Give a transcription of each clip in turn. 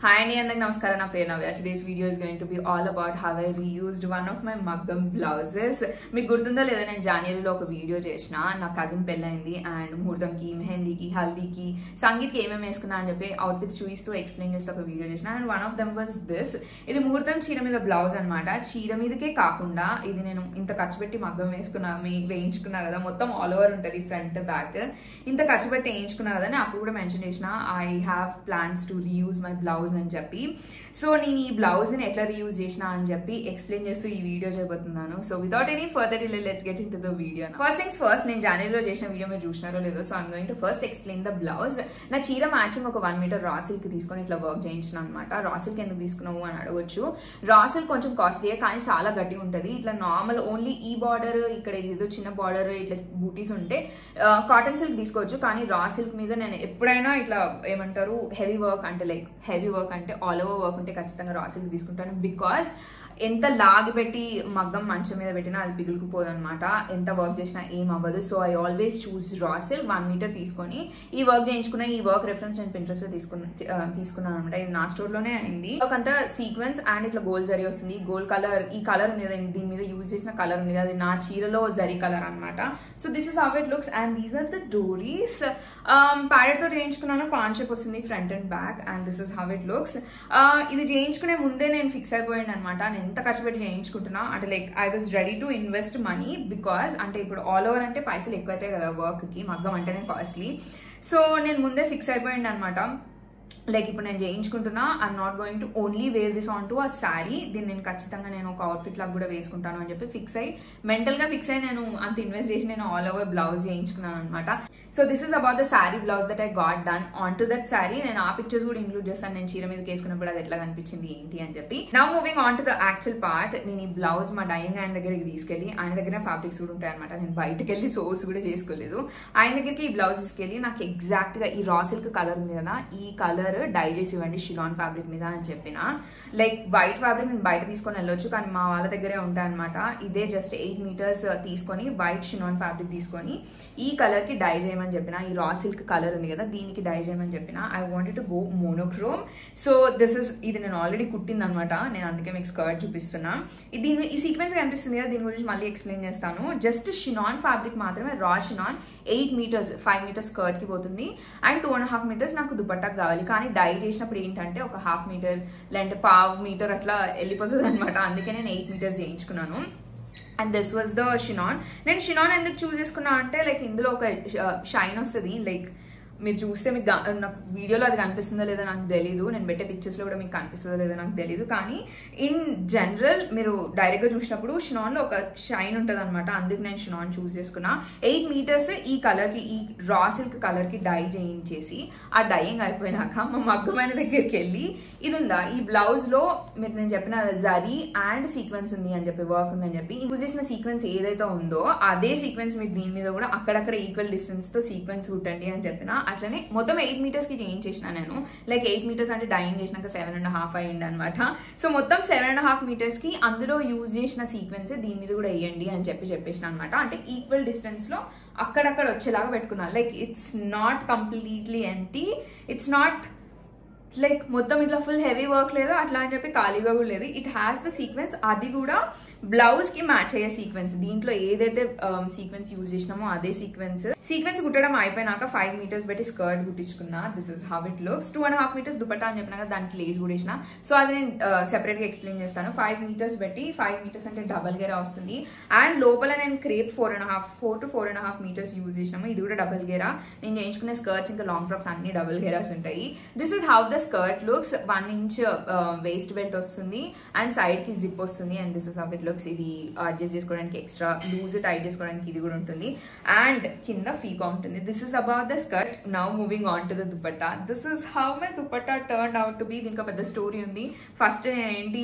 hi అండి అందరికి నమస్కారం నా పేరు Navya today's video is going to be all about how I reused one of my మగ్గం బ్లౌజెస్ మీకు గుర్తుందో లేదో నేను జనవరిలో ఒక వీడియో చేసిన నా కజిన్ పెళ్ళైంది అండ్ ముహూర్తంకి మెహందీకి హల్దీకి సంగీత్కి ఏమేమి వేసుకున్నా అని చెప్పి అవుట్ఫిట్స్ చూపిస్తూ ఎక్స్ప్లెయిన్ చేస్తూ ఒక వీడియో చేసిన and one of them was this ఇది ముహూర్తం చీర మీద బ్లౌజ్ అనమాట చీర మీదకే కాకుండా ఇది నేను ఇంత ఖర్చు పెట్టి మగ్గం వేసుకున్నా మీ వేయించుకున్నా కదా మొత్తం ఆల్ ఓవర్ ఉంటుంది ఫ్రంట్ బ్యాక్ ఇంత ఖర్చు పెట్టి వేయించుకున్నా కదా అని అప్పుడు కూడా మెన్షన్ చేసిన I have plans to reuse my blouse అని చెప్పి సో నేను ఈ బ్లౌజ్ ని ఎట్లా రీయూజ్ చేసిన అని చెప్పి ఎక్స్ప్లెయిన్ చేస్తూ ఈ వీడియో చేయబోతున్నాను so without any further delay let's get into the video first things first నేను జనవరిలో చేసిన వీడియో మీరు చూసినారో లేదో so I'm going to first explain the blouse నా చీర మ్యాచింగ్ ఒక వన్ మీటర్ రా సిల్క్ తీసుకొని ఇట్లా వర్క్ చేయించిన అనమాట రా సిల్క్ ఎందుకు తీసుకున్నావు అని అడగొచ్చు రా సిల్క్ కొంచెం కాస్ట్లీయే కానీ చాలా గట్టి ఉంటుంది ఇట్లా నార్మల్ ఓన్లీ ఈ బార్డర్ ఇక్కడ ఏదో చిన్న బార్డర్ ఇట్లా బూటీస్ ఉంటే కాటన్ సిల్క్ తీసుకోవచ్చు కానీ రా సిల్క్ మీద నేను ఎప్పుడైనా ఇట్లా ఏమంటారు హెవీ వర్క్ అంటే లైక్ హెవీ వర్క్ అంటే ఆల్ ఓవర్ వర్క్ ఉంటే ఖచ్చితంగా రా సిల్క్ తీసుకుంటాను బికాస్ ఎంత లాగి పెట్టి మగ్గం మంచం మీద పెట్టినా అది పిగులుకుపోదు అనమాట ఎంత వర్క్ చేసినా ఏం అవ్వదు so I always choose raw silk one metre తీసుకొని ఈ వర్క్ చేయించుకున్న ఈ వర్క్ రెఫరెన్స్ నేను పింట్రెస్ట్ తీసుకున్న తీసుకున్నాను అనమాట ఇది నా స్టోర్ లోనే అయింది ఒకంత సీక్వెన్స్ అండ్ ఇట్లా గోల్డ్ జరీ వస్తుంది గోల్డ్ కలర్ ఈ కలర్ ఉంది కదా దీని మీద యూజ్ చేసిన కలర్ ఉంది అది నా చీరలో జరీ కలర్ అనమాట so this is how it looks and these are the డోరీస్ ప్యాడెడ్ తో చేయించుకున్నాను పాన్ షేప్ వస్తుంది front and back and this is how it looks ఇది చేయించుకునే ముందే నేను ఫిక్స్ అయిపోయాను అనమాట నేను ఎంత కష్టపడి చేయించుకుంటున్నా అంటే like I was ready to invest money because అంటే ఇప్పుడు ఆల్ ఓవర్ అంటే పైసలు ఎక్కువైతాయి కదా వర్క్కి మగ్గం అంటేనే కాస్ట్లీ సో నేను ముందే ఫిక్స్ అయిపోయింది అనమాట లైక్ ఇప్పుడు నేను చేయించుకుంటున్నా I'm not going to only wear this on to ఆ శారీ దీన్ని నేను ఖచ్చితంగా నేను ఒక అవుట్ఫిట్ లాగా కూడా వేసుకుంటాను అని చెప్పి ఫిక్స్ అయ్యి మెంటల్గా ఫిక్స్ అయ్యి నేను అంత ఇన్వెస్ట్ చేసి నేను ఆల్ ఓవర్ బ్లౌజ్ చేయించుకున్నాను అనమాట so this is about the sari blouse that I got done on to that sari నేను ఆ పిక్చర్స్ కూడా ఇంక్లూడ్ చేస్తాను నేను చీర మీద వేసుకున్నప్పుడు అది ఎట్లా కనిపించింది ఏంటి అని చెప్పి నా moving on to the actual part నేను ఈ బ్లౌజ్ మా డైయింగ్ ఆయన దగ్గరికి తీసుకెళ్ళి ఆయన దగ్గర ఫ్యాబ్రిక్స్ కూడా ఉంటాయి అనమాట నేను బయటకు వెళ్ళి సోర్స్ కూడా చేసుకోలేదు ఆయన దగ్గరికి ఈ బ్లౌజ్ తీసుకెళ్ళి నాకు ఎగ్జాక్ట్ గా ఈ రా సిల్క్ కలర్ ఉంది కదా ఈ కలర్ డై చేసి ఇవ్వండి షిలాన్ ఫ్యాబ్రిక్ మీద అని చెప్పిన లైక్ వైట్ ఫ్యాబ్రిక్ నేను బయట తీసుకొని వెళ్ళొచ్చు కానీ మా వాళ్ళ దగ్గరే ఉంటాయి అనమాట ఇదే జస్ట్ ఎయిట్ మీటర్స్ తీసుకొని వైట్ షిలాన్ ఫ్యాబ్రిక్ తీసుకొని ఈ కలర్ కి డై చేయమని చెప్పిన ఈ రా సిల్క్ కలర్ ఉంది కదా దీనికి డై చేయమని చెప్పిన I wanted to go monochrome so this is ఇది నేను ఆల్రెడీ కుట్టింది అనమాట నేను అందుకే మీకు స్కర్ట్ చూపిస్తున్నా దీని ఈ సీక్వెన్స్ కనిపిస్తుంది కదా దీని గురించి మళ్ళీ ఎక్స్ప్లెయిన్ చేస్తాను జస్ట్ షినాన్ ఫ్యాబ్రిక్ మాత్రమే రా chinon eight meters five meters skirt కి పోతుంది and two and half meters నాకు దుపట్టాకు కావాలి కానీ డై చేసినప్పుడు ఏంటంటే ఒక హాఫ్ మీటర్ లేదంటే పావు మీటర్ అట్లా వెళ్ళిపోతుంది అనమాట అందుకే నేను ఎయిట్ మీటర్స్ చేయించుకున్నాను and this was the chinon నేను షినాన్ ఎందుకు చూస్ చేసుకున్నా అంటే లైక్ ఇందులో ఒక షైన్ వస్తుంది లైక్ మీరు చూస్తే మీకు నాకు వీడియోలో అది కనిపిస్తుందో లేదో నాకు తెలీదు నేను పెట్టే పిక్చర్స్లో కూడా మీకు కనిపిస్తుందో లేదో నాకు తెలీదు కానీ ఇన్ జనరల్ మీరు డైరెక్ట్గా చూసినప్పుడు షినాన్లో ఒక షైన్ ఉంటుంది అనమాట అందుకు నేను షినాన్ చూస్ చేసుకున్నా ఎయిట్ మీటర్స్ ఈ కలర్కి ఈ రా సిల్క్ కలర్కి డై చేయించేసి ఆ డైయింగ్ అయిపోయినాక మా మగ్గమైన దగ్గరికి వెళ్ళి ఇది ఉందా ఈ బ్లౌజ్లో మీరు నేను చెప్పిన జరీ అండ్ సీక్వెన్స్ ఉంది అని చెప్పి వర్క్ ఉందని చెప్పి యూజ్ చేసిన సీక్వెన్స్ ఏదైతే ఉందో అదే సీక్వెన్స్ మీరు దీని మీద కూడా అక్కడక్కడ ఈక్వల్ డిస్టెన్స్తో సీక్వెన్స్ కుట్టండి అని చెప్పిన అట్లనే మొత్తం ఎయిట్ మీటర్స్ కి చేంజ్ చేసిన నేను లైక్ ఎయిట్ మీటర్స్ అంటే డైన్ చేసినాక సెవెన్ అండ్ హాఫ్ అయ్యింది అనమాట సో మొత్తం సెవెన్ అండ్ హాఫ్ మీటర్స్ కి అందులో యూజ్ చేసిన సీక్వెన్స్ దీని మీద కూడా వేయండి అని చెప్పి చెప్పేసిన అనమాట అంటే ఈక్వల్ డిస్టెన్స్ లో అక్కడక్కడ వచ్చేలాగా పెట్టుకున్నాను like it's not completely empty it's not like మొత్తం ఇట్లా ఫుల్ హెవీ వర్క్ లేదు అట్లా అని చెప్పి ఖాళీగా కూడా లేదు ఇట్ హ్యాస్ ద సీక్వెన్స్ అది కూడా బ్లౌజ్ కి మ్యాచ్ అయ్యే సీక్వెన్స్ దీంట్లో ఏదైతే సీక్వెన్స్ యూజ్ చేసినామో అదే సీక్వెన్స్ సీక్వెన్స్ కుట్టడం అయిపోయినాక ఫైవ్ మీటర్స్ పెట్టి స్కర్ట్ కుట్టించుకున్నా this is how it looks two and half meters dupatta అని చెప్పినాక దానికి లేస్ కుట్టేసిన సో అది నేను సెపరేట్ గా ఎక్స్ప్లెయిన్ చేస్తాను ఫైవ్ మీటర్స్ పెట్టి ఫైవ్ మీటర్స్ అంటే డబల్ గేరా వస్తుంది అండ్ లోపల నేను crepe four and half four to four and half meters use చేసినాము ఇది కూడా డబల్ గేరా నేను చేయించుకునే స్కర్ట్స్ ఇంకా లాంగ్ ఫ్రాక్స్ అన్ని డబల్ గేరాస్ ఉంటాయి this is how the skirt looks one inch waist belt వస్తుంది అండ్ సైడ్ కి జిప్ వస్తుంది and this is how it looks ఇది అడ్జస్ట్ చేసుకోవడానికి ఎక్స్ట్రా లూజ్ టైట్ చేసుకోవడానికి ఇది కూడా ఉంటుంది అండ్ కింద ఫీకా ఉంటుంది this is about the skirt now moving on to the dupatta this is how my dupatta turn out to be దీనికి పెద్ద స్టోరీ ఉంది ఫస్ట్ ఏంటి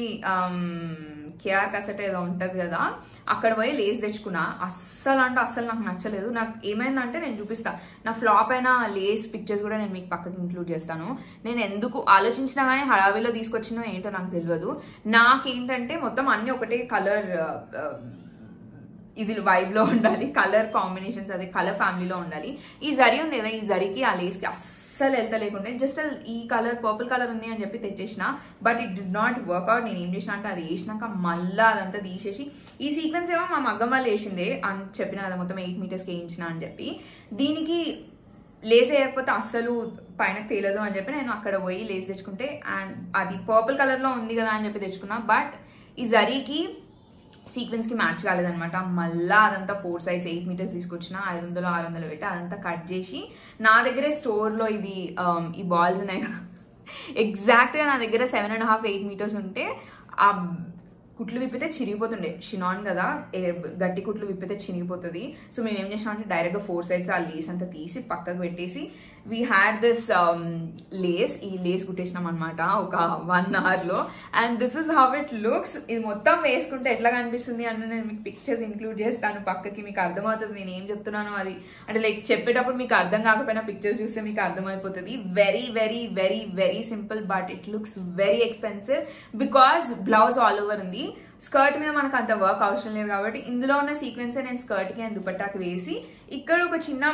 కేఆర్ కసెట్ ఏదో ఉంటుంది కదా అక్కడ పోయి లేస్ తెచ్చుకున్నా అస్సలు అంటే అస్సలు నాకు నచ్చలేదు నాకు ఏమైందంటే నేను చూపిస్తా నా ఫ్లాప్ అయిన లేస్ పిక్చర్స్ కూడా నేను మీకు పక్కకి ఇంక్లూడ్ చేస్తాను నేను ఎందుకు ఆలోచించినా కానీ హడావిలో తీసుకొచ్చినో ఏంటో నాకు తెలియదు నాకేంటంటే మొత్తం అన్ని ఒకటే కలర్ ఇది వైబ్ లో ఉండాలి కలర్ కాంబినేషన్స్ అదే కలర్ ఫ్యామిలీలో ఉండాలి ఈ జరీ ఉంది కదా ఈ జరీకి ఆ లేస్కి అస్సలు వెళ్తా లేకుంటే జస్ట్ ఈ కలర్ పర్పుల్ కలర్ ఉంది అని చెప్పి తెచ్చేసిన but it did not work out నేను ఏం చేసిన అంటే అది వేసినాక మళ్ళీ అదంతా తీసేసి ఈ సీక్వెన్స్ ఏమో మా మగ్గం వాళ్ళు వేసిందే అని చెప్పిన కదా మొత్తం ఎయిట్ మీటర్స్కి వేయించిన అని చెప్పి దీనికి లేస్ వేయకపోతే అస్సలు పైన తేలదు అని చెప్పి నేను అక్కడ పోయి లేస్ తెచ్చుకుంటే అండ్ అది పర్పుల్ కలర్లో ఉంది కదా అని చెప్పి తెచ్చుకున్నా బట్ ఈ జరీకి సీక్వెన్స్కి మ్యాచ్ కాలేదనమాట మళ్ళా అదంతా ఫోర్ సైడ్స్ ఎయిట్ మీటర్స్ తీసుకొచ్చిన ఐదు వందలు ఆరు వందలు పెట్టి అదంతా కట్ చేసి నా దగ్గరే స్టోర్లో ఇది um, ఈ బాల్స్ ఉన్నాయి కదా ఎగ్జాక్ట్గా నా దగ్గర seven and half eight meters ఉంటే ఆ కుట్లు విప్పితే చిరిగిపోతుండే షినాన్ కదా ఏ- గట్టి కుట్లు విప్పితే చిరిగిపోతుంది సో మేము ఏం చేసినాం అంటే డైరెక్ట్గా ఫోర్ సైడ్స్ ఆ లేస్ అంతా తీసి పక్కకు పెట్టేసి వీ హ్యాడ్ దిస్ లేస్ ఈ లేస్ కుట్టేసినాం అనమాట ఒక వన్ అవర్లో and this is how it looks ఇది మొత్తం వేసుకుంటే ఎట్లా కనిపిస్తుంది అని నేను మీకు పిక్చర్స్ ఇంక్లూడ్ చేస్తాను పక్కకి మీకు అర్థమవుతుంది నేను ఏం చెప్తున్నానో అది అంటే లైక్ చెప్పేటప్పుడు మీకు అర్థం కాకపోయినా పిక్చర్స్ చూస్తే మీకు అర్థమైపోతుంది very very very very simple but it looks very expensive because blouse all over ఉంది స్కర్ట్ మీద మనకు అంత వర్క్ అవసరం లేదు కాబట్టి ఇందులో ఉన్న సీక్వెన్స్ నేను స్కర్ట్కి అండ్ దుపట్టాకి వేసి ఇక్కడ ఒక చిన్న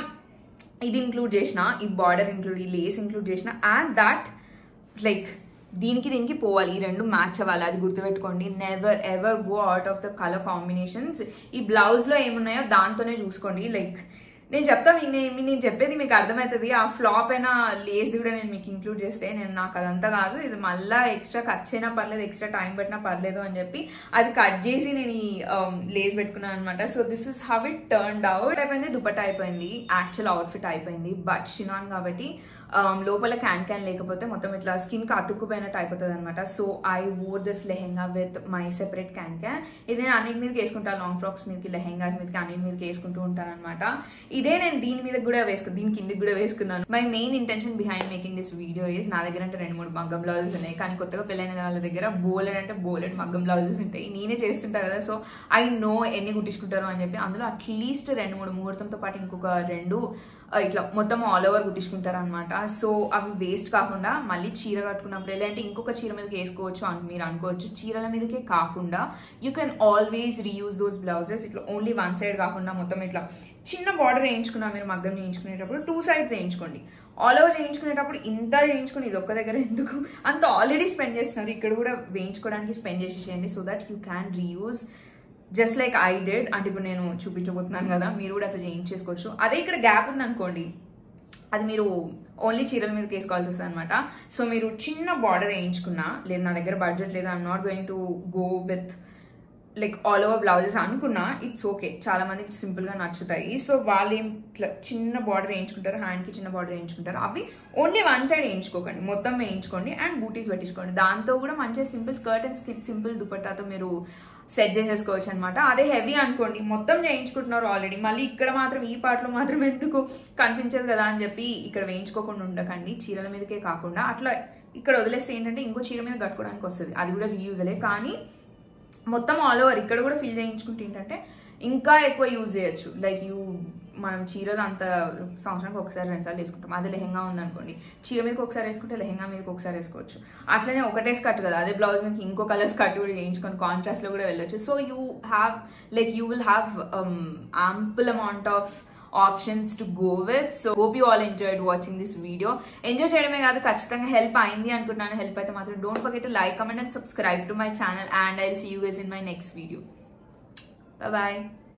ఇది ఇంక్లూడ్ చేసిన ఈ బార్డర్ ఇంక్లూడ్ ఈ లేస్ ఇంక్లూడ్ చేసిన అండ్ దట్ లైక్ దీనికి దీనికి పోవాలి ఈ రెండు మ్యాచ్ అవ్వాలి అది గుర్తుపెట్టుకోండి never ever go out of the colour combinations ఈ బ్లౌజ్లో ఏమున్నాయో దాంతోనే చూసుకోండి లైక్ నేను చెప్తా మీ- నే- మీ- నేను చెప్పేది మీకు అర్థమవుతుంది ఆ ఫ్లాప్ అయినా లేస్ కూడా నేను మీకు ఇంక్లూడ్ చేస్తే నేను నాకు అదంతా కాదు ఇది మళ్ళీ ఎక్స్ట్రా ఖర్చు అయినా పర్లేదు ఎక్స్ట్రా టైం పెట్టినా పర్లేదు అని చెప్పి అది కట్ చేసి నేను ఈ లేస్ పెట్టుకున్నాను అనమాట so this is how it turned out అయిపోయింది దుపట్టా అయిపోయింది యాక్చువల్ అవుట్ఫిట్ అయిపోయింది బట్ షినాన్ కాబట్టి um, లోపల క్యాన్ క్యాన్ లేకపోతే మొత్తం ఇట్లా స్కిన్ కి అతుక్కుపోయినట్టు అయిపోతుంది అనమాట so I wore this lehenga with my separate cancan ఇది నేను అన్నిటి మీదకి వేసుకుంటాను లాంగ్ ఫ్రాక్స్ మీదకి లెహెంగాస్ మీదకి అన్నిటి మీదకి వేసుకుంటూ ఉంటాను అనమాట ఇదే నేను దీని మీద కూడా వేసుకు దీని కిందకి కూడా వేసుకున్నాను my main intention behind making this video is నా దగ్గర అంటే రెండు మూడు మగ్గం బ్లౌజెస్ ఉన్నాయి కానీ కొత్తగా పెళ్ళైన వాళ్ళ దగ్గర బోలెడ్ అంటే బోలెడ్ మగ్గం బ్లౌజెస్ ఉంటాయి నేనే చేస్తుంటా కదా సో ఐ నో ఎన్ని కుట్టించుకుంటారు అని చెప్పి అందులో అట్లీస్ట్ రెండు మూడు ముహూర్తంతో పాటు ఇంకొక రెండు ఆ, ఇట్లా మొత్తం ఆల్ ఓవర్ కుట్టించుకుంటారు అనమాట సో అవి వేస్ట్ కాకుండా మళ్ళీ చీర కట్టుకున్నప్పుడు లేదంటే ఇంకొక చీర మీదకి వేసుకోవచ్చు అని మీరు అనుకోవచ్చు చీరల మీదకే కాకుండా you can always reuse those blouses ఇట్లా ఓన్లీ వన్ సైడ్ కాకుండా మొత్తం ఇట్లా చిన్న బార్డర్ వేయించుకున్నా మీరు మగ్గం చేయించుకునేటప్పుడు టూ సైడ్స్ వేయించుకోండి ఆల్ ఓవర్ చేయించుకునేటప్పుడు ఇంత చేయించుకుని ఇది ఒక్క దగ్గర ఎందుకు అంత ఆల్రెడీ స్పెండ్ చేస్తున్నారు ఇక్కడ కూడా వేయించుకోవడానికి స్పెండ్ చేసేసేయండి so that you can reuse just like I did అంటే ఇప్పుడు నేను చూపించబోతున్నాను కదా మీరు కూడా అట్లా చేయించేసుకోవచ్చు అదే ఇక్కడ గ్యాప్ ఉందనుకోండి అది మీరు ఓన్లీ చీరల మీదకి వేసుకోవాల్సి వస్తుంది అనమాట సో మీరు చిన్న బార్డర్ వేయించుకున్నా లేదు నా దగ్గర బడ్జెట్ లేదు I'm not going to go with like all over blouses అనుకున్నా ఇట్స్ ఓకే చాలా మందికి సింపుల్ గా నచ్చుతాయి సో వాళ్ళు ఏం ఇట్లా చిన్న బార్డర్ వేయించుకుంటారు హ్యాండ్ కి చిన్న బార్డర్ వేయించుకుంటారు అవి ఓన్లీ వన్ సైడ్ వేయించుకోకండి మొత్తం వేయించుకోండి అండ్ బూటీస్ పెట్టించుకోండి దాంతో కూడా మంచిగా simple skirt and skin simple దుపట్టాతో మీరు సెట్ చేసేసుకోవచ్చు అనమాట అదే హెవీ అనుకోండి మొత్తం చేయించుకుంటున్నారు ఆల్రెడీ మళ్ళీ ఇక్కడ మాత్రం ఈ పాటలో మాత్రం ఎందుకు కనిపించదు కదా అని చెప్పి ఇక్కడ వేయించుకోకుండా ఉండకండి చీరల మీదకే కాకుండా అట్లా ఇక్కడ వదిలేస్తే ఏంటంటే ఇంకో చీర మీద కట్టుకోవడానికి వస్తుంది అది కూడా రీయూజలే కానీ మొత్తం ఆల్ ఓవర్ ఇక్కడ కూడా ఫిల్ చేయించుకుంటే ఏంటంటే ఇంకా ఎక్కువ యూజ్ చేయొచ్చు లైక్ యూ మనం చీరలు అంత సంవత్సరానికి ఒకసారి రెండుసార్లు వేసుకుంటాం అదే లెహంగా ఉందనుకోండి చీర మీదకి ఒకసారి వేసుకుంటే లెహంగా మీదకి ఒకసారి వేసుకోవచ్చు అట్లనే ఒకటే స్కర్ట్ కదా అదే బ్లౌజ్ మీదకి ఇంకో కలర్ స్కర్ట్ కూడా వేయించుకొని కాంట్రాస్ట్లో కూడా వెళ్ళొచ్చు so you have like you will have ample amount of options to go with so hope you all enjoyed watching this video enjoy చేయడమే కాదు ఖచ్చితంగా హెల్ప్ అయింది అనుకుంటున్నాను హెల్ప్ అయితే మాత్రం don't forget to like comment and subscribe to my channel and I see you guys in my next video bye